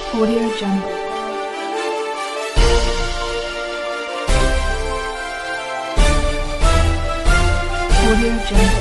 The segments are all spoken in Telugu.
Audio Jungle. Audio Jungle.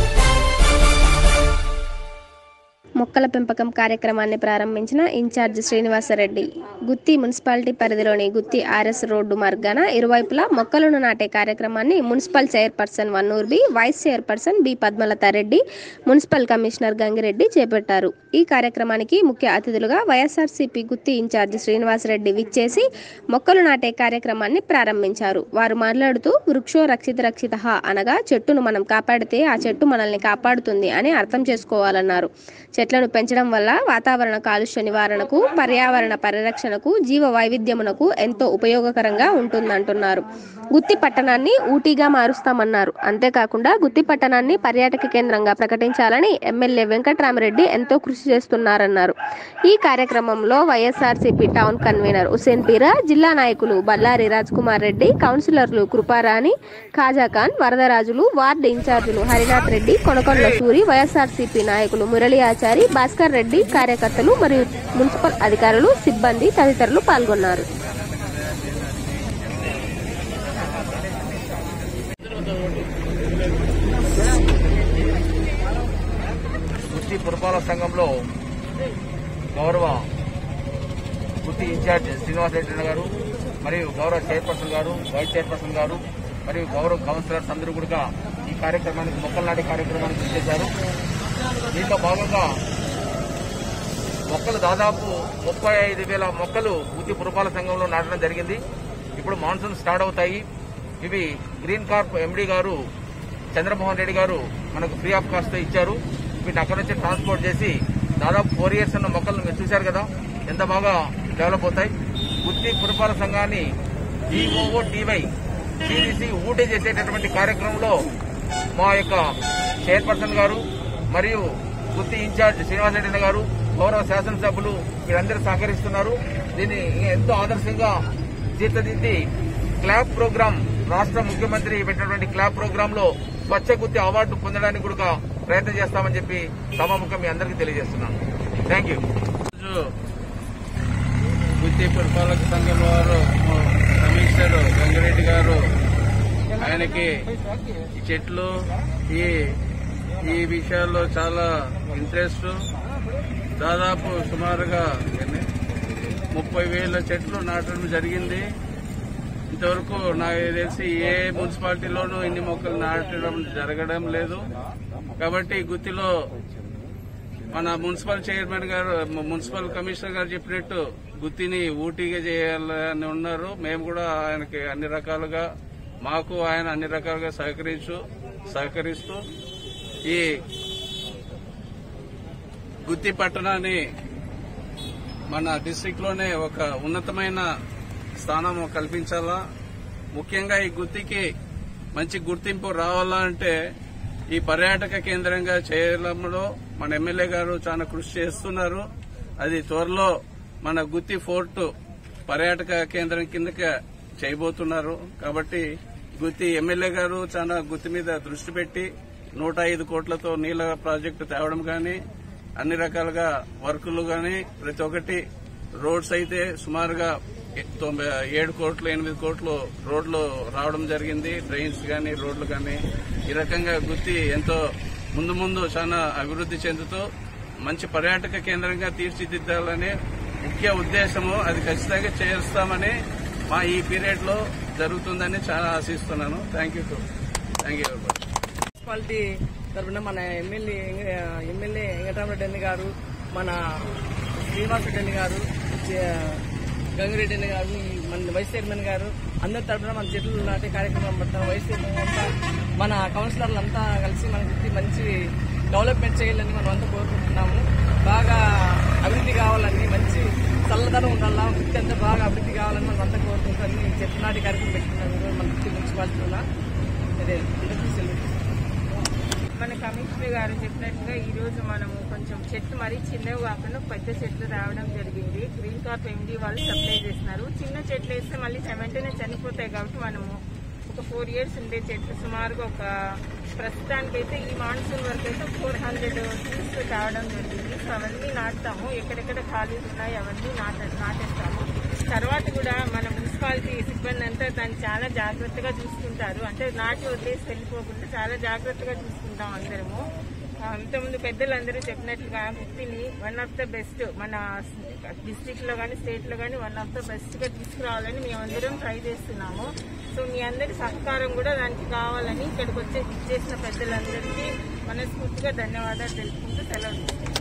మొక్కల పెంపకం కార్యక్రమాన్ని ప్రారంభించిన ఇన్ఛార్జ్ శ్రీనివాసరెడ్డి గుత్తి మున్సిపాలిటీ పరిధిలోని గుత్తి ఆర్ఎస్ రోడ్డు మార్గాన ఇరువైపులా మొక్కలను నాటే కార్యక్రమాన్ని municipal chairperson Vannur B vice chairperson B Padmalathareddy municipal commissioner Gangireddy చేపట్టారు ఈ కార్యక్రమానికి ముఖ్య అతిథులుగా వైఎస్ఆర్సీపీ గుత్తి ఇన్ఛార్జ్ శ్రీనివాసరెడ్డి విచ్చేసి మొక్కలు నాటే కార్యక్రమాన్ని ప్రారంభించారు వారు మాట్లాడుతూ వృక్షో రక్షిత రక్షిత అనగా చెట్టును మనం కాపాడితే ఆ చెట్టు మనల్ని కాపాడుతుంది అని అర్థం చేసుకోవాలన్నారు చెట్లను పెంచడం వల్ల వాతావరణ కాలుష్య నివారణకు పర్యావరణ పరిరక్షణకు జీవ వైవిధ్యమునకు ఎంతో ఉపయోగకరంగా ఉంటుందంటున్నారు గుత్తి పట్టణాన్ని ఊటీగా మారుస్తామన్నారు అంతేకాకుండా గుత్తి పట్టణాన్ని పర్యాటక కేంద్రంగా ప్రకటించాలని ఎమ్మెల్యే వెంకట్రామరెడ్డి ఎంతో కృషి చేస్తున్నారన్నారు ఈ కార్యక్రమంలో YSRCP town convener Hussain Peera జిల్లా నాయకులు బల్లారి రాజ్ కుమార్ రెడ్డి కౌన్సిలర్లు కృపారాణి ఖాజాఖాన్ వరదరాజులు వార్డు ఇన్ఛార్జీలు హరినాథ్ రెడ్డి కొనకొండ సూరి వైఎస్ఆర్సీపీ నాయకులు మురళి ఆచారి భాస్కర్ రెడ్డి కార్యకర్తలు మరియు మున్సిపల్ అధికారులు సిబ్బంది తదితరులు పాల్గొన్నారు గుత్తి పురపాలక సంఘంలో గౌరవ గుత్తి ఇన్ఛార్జ్ శ్రీనివాస్ రెడ్డి గారు మరియు గౌరవ చైర్పర్సన్ గారు వైస్ చైర్పర్సన్ గారు మరియు గౌరవ కౌన్సిలర్స్ అందరూ కూడా ఈ కార్యక్రమానికి మొక్కలు నాటి కార్యక్రమానికి ఇచ్చేశారు దీంట్లో భాగంగా మొక్కలు దాదాపు ముప్పై ఐదు వేల మొక్కలు గుత్తి పురపాలక సంఘంలో నాటడం జరిగింది ఇప్పుడు మాన్సూన్ స్టార్ట్ అవుతాయి ఇవి గ్రీన్ కార్ప్ ఎండీ గారు చంద్రమోహన్ రెడ్డి గారు మనకు ఫ్రీ ఆఫ్ కాస్ట్ తో ఇచ్చారు వీటిని అక్కడ నుంచి ట్రాన్స్పోర్ట్ చేసి దాదాపు ఫోర్ ఇయర్స్ ఉన్న మొక్కలను మీరు చూశారు కదా ఎంత బాగా డెవలప్ అవుతాయి గుత్తి పురపాలక సంఘాన్ని ఈఓఓ టీవై టీడీసీ ఊటీ చేసేటటువంటి కార్యక్రమంలో మా యొక్క చైర్పర్సన్ గారు మరియు గుత్తి ఇన్ఛార్జ్ శ్రీనివాసరెడ్డి గారు గౌరవ శాసనసభ్యులు వీరందరూ సహకరిస్తున్నారు దీన్ని ఎంతో ఆదర్శంగా తీర్చిదిద్ది క్లాబ్ ప్రోగ్రామ్ రాష్ట్ర ముఖ్యమంత్రి పెట్టినటువంటి క్లాబ్ ప్రోగ్రామ్ లో స్వచ్ఛ గుత్తి అవార్డు పొందడానికి కూడా ప్రయత్నం చేస్తామని చెప్పి సభాముఖం మీ అందరికీ తెలియజేస్తున్నాను థ్యాంక్ యూ ఈరోజు గుత్తి పురపాలక సంఘం వారు కమిషనర్ గంగిరెడ్డి గారు ఆయనకి ఈ చెట్లు ఈ ఈ విషయాల్లో చాలా ఇంట్రెస్ట్ దాదాపు సుమారుగా ఎన్ని? ముప్పై వేల చెట్లు నాటడం జరిగింది ఇంతవరకు నాకు తెలిసి ఏ మున్సిపాలిటీలోనూ ఇన్ని మొక్కలు నాటడం జరగడం లేదు కాబట్టి గుత్తిలో మన మున్సిపల్ చైర్మన్ గారు మున్సిపల్ కమిషనర్ గారు చెప్పినట్టు గుత్తిని ఊటీగా చేయాలని ఉన్నారు మేము కూడా ఆయనకి అన్ని రకాలుగా మాకు ఆయన అన్ని రకాలుగా సహకరించు సహకరిస్తూ ఈ గుత్తి పట్టణాన్ని మన డిస్టిక్ లోనే ఒక ఉన్నతమైన స్థానం కల్పించాలా ముఖ్యంగా ఈ గుత్తికి మంచి గుర్తింపు రావాలా అంటే ఈ పర్యాటక కేంద్రంగా చేయడంలో మన ఎమ్మెల్యే గారు చాలా కృషి చేస్తున్నారు అది త్వరలో మన గుత్తి ఫోర్ట్ పర్యాటక కేంద్రం కిందకి చేయబోతున్నారు కాబట్టి గుత్తి ఎమ్మెల్యే గారు చాలా గుత్తి మీద దృష్టి పెట్టి నూట ఐదు కోట్లతో నీళ్ల ప్రాజెక్టు తేవడం గాని అన్ని రకాలుగా వర్కులు గాని ప్రతి ఒక్కటి రోడ్స్ అయితే సుమారుగా తొంభై ఏడు కోట్లు ఎనిమిది కోట్లు రోడ్లు రావడం జరిగింది డ్రైన్స్ గాని రోడ్లు గాని ఈ రకంగా గుత్తి ఎంతో ముందు ముందు చాలా అభివృద్ధి చెందుతూ మంచి పర్యాటక కేంద్రంగా తీర్చిదిద్దాలనే ముఖ్య ఉద్దేశము అది ఖచ్చితంగా చేస్తామని మా ఈ పీరియడ్ లో జరుగుతుందని చాలా ఆశిస్తున్నాను thank you thank you municipality తరఫున మన ఎమ్మెల్యే ఎమ్మెల్యే వెంకటరామరెడ్డి అన్న గారు మన శ్రీనివాసరెడ్డి అన్న గారు చే- గంగిరెడ్డి అన్న గారు ఈ మన వైస్ చైర్మన్ గారు అందరి తరఫున మన చెట్లు నాటే కార్యక్రమం పడతాం వైస్ చైర్మన్ అంతా మన కౌన్సిలర్లు అంతా కలిసి మన గురించి మంచి డెవలప్మెంట్ చేయాలని మనం అంతా కోరుకుంటున్నాము బాగా అభివృద్ధి కావాలని మంచి చల్లదనం ఉండాలా వృత్తి అంతా బాగా అభివృద్ధి కావాలని మనం అంతా కోరుకుంటాం చెట్లు నాటి కార్యక్రమం పెట్టుకున్నాం ఈరోజు మన గుత్తి మున్సిపాలిటీలో అదే అందరికీ సెలవు మన కమిషనర్ గారు చెప్పినట్టుగా ఈ రోజు మనము కొంచెం చెట్లు మరీ చిన్నవి కాకుండా పెద్ద చెట్లు రావడం జరిగింది గ్రీన్ కార్ప్ ఎండి వాళ్ళు సప్లై చేస్తున్నారు చిన్న చెట్లు వేస్తే మళ్ళీ వెంటనే చనిపోతాయి కాబట్టి మనము ఒక ఫోర్ ఇయర్స్ ఉండే చెట్లు సుమారుగా ఒక ప్రస్తుతానికైతే ఈ మాన్సూన్ వరకు అయితే ఫోర్ హండ్రెడ్ ట్రీస్ తేవడం జరిగింది సో అవన్నీ నాటుతాము ఎక్కడెక్కడ ఖాళీలు ఉన్నాయి అవన్నీ నాట నాటేస్తాము తర్వాత కూడా మన మున్సిపాలిటీ సిబ్బంది అంతా దాన్ని చాలా జాగ్రత్తగా చూసుకుంటారు అంటే నాటి వదిలేసి వెళ్ళిపోకుండా చాలా జాగ్రత్తగా చూసుకుంటాం అందరము ఆ, ఇంతకుముందు పెద్దలందరూ చెప్పినట్లుగా గుత్తిని వన్ ఆఫ్ ద బెస్ట్ మన డిస్టిక్ లో కానీ స్టేట్ లో కానీ వన్ ఆఫ్ ద బెస్ట్ గా తీసుకురావాలని మేమందరం ట్రై చేస్తున్నాము సో మీ అందరి సహకారం కూడా దానికి కావాలని ఇక్కడికి వచ్చే చేసిన పెద్దలందరికీ మనస్ఫూర్తిగా ధన్యవాదాలు తెలుపుకుంటూ సెలవు తీసుకుంటాం